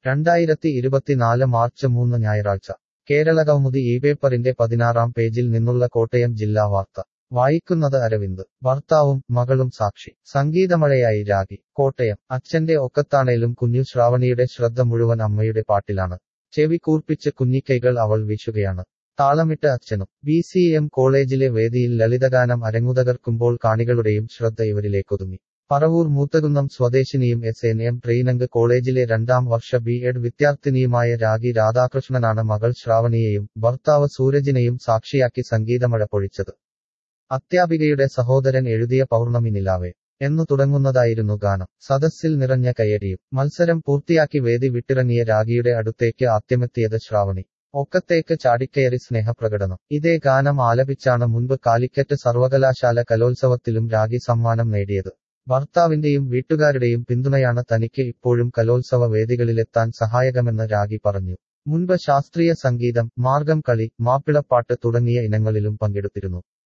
രണ്ടായിരത്തി ഇരുപത്തിനാല് മാർച്ച് മൂന്ന് ഞായറാഴ്ച കേരള കൗമുദി ഈ പേപ്പറിന്റെ പതിനാറാം പേജിൽ നിന്നുള്ള കോട്ടയം ജില്ലാ വാർത്ത വായിക്കുന്നത് അരവിന്ദ് ഭർത്താവും മകളും സാക്ഷി സംഗീതമഴയായി രാഗി കോട്ടയം അച്ഛന്റെ ഒക്കത്താണേലും കുഞ്ഞു ശ്രാവണിയുടെ ശ്രദ്ധ മുഴുവൻ അമ്മയുടെ പാട്ടിലാണ് ചെവി കൂർപ്പിച്ച് കുഞ്ഞിക്കൈകൾ അവൾ വീശുകയാണ് താളമിട്ട് അച്ഛനും ബി സി എം കോളേജിലെ വേദിയിൽ ലളിതഗാനം അരങ്ങുതകർക്കുമ്പോൾ കാണികളുടെയും ശ്രദ്ധ ഇവരിലേക്കൊതുങ്ങി പറവൂർ മൂത്തകുന്നം സ്വദേശിനിയും എസ് എൻ എം ട്രെയിനങ്ക് കോളേജിലെ രണ്ടാം വർഷ ബി എഡ് വിദ്യാർത്ഥിനിയുമായ രാഗി രാധാകൃഷ്ണനാണ് മകൾ ശ്രാവണിയെയും ഭർത്താവ് സൂരജിനെയും സാക്ഷിയാക്കി സംഗീതമഴ പൊഴിച്ചത് അധ്യാപികയുടെ സഹോദരൻ എഴുതിയ പൗർണമി നിലാവേ എന്നു തുടങ്ങുന്നതായിരുന്നു ഗാനം സദസ്സിൽ നിറഞ്ഞ കയ്യടിയും മത്സരം പൂർത്തിയാക്കി വേദി വിട്ടിറങ്ങിയ രാഗിയുടെ അടുത്തേക്ക് ആദ്യമെത്തിയത് ശ്രാവണി ഒക്കത്തേക്ക് ചാടിക്കയറി സ്നേഹപ്രകടനം ഇതേ ഗാനം ആലപിച്ചാണ് മുൻപ് കാലിക്കറ്റ് സർവകലാശാല കലോത്സവത്തിലും രാഗി സമ്മാനം നേടിയത് ഭർത്താവിന്റെയും വീട്ടുകാരുടെയും പിന്തുണയാണ് തനിക്ക് ഇപ്പോഴും കലോത്സവ വേദികളിലെത്താൻ സഹായകമെന്ന് രാഗി പറഞ്ഞു മുൻപ് ശാസ്ത്രീയ സംഗീതം മാർഗം കളി മാപ്പിളപ്പാട്ട് തുടങ്ങിയ ഇനങ്ങളിലും പങ്കെടുത്തിരുന്നു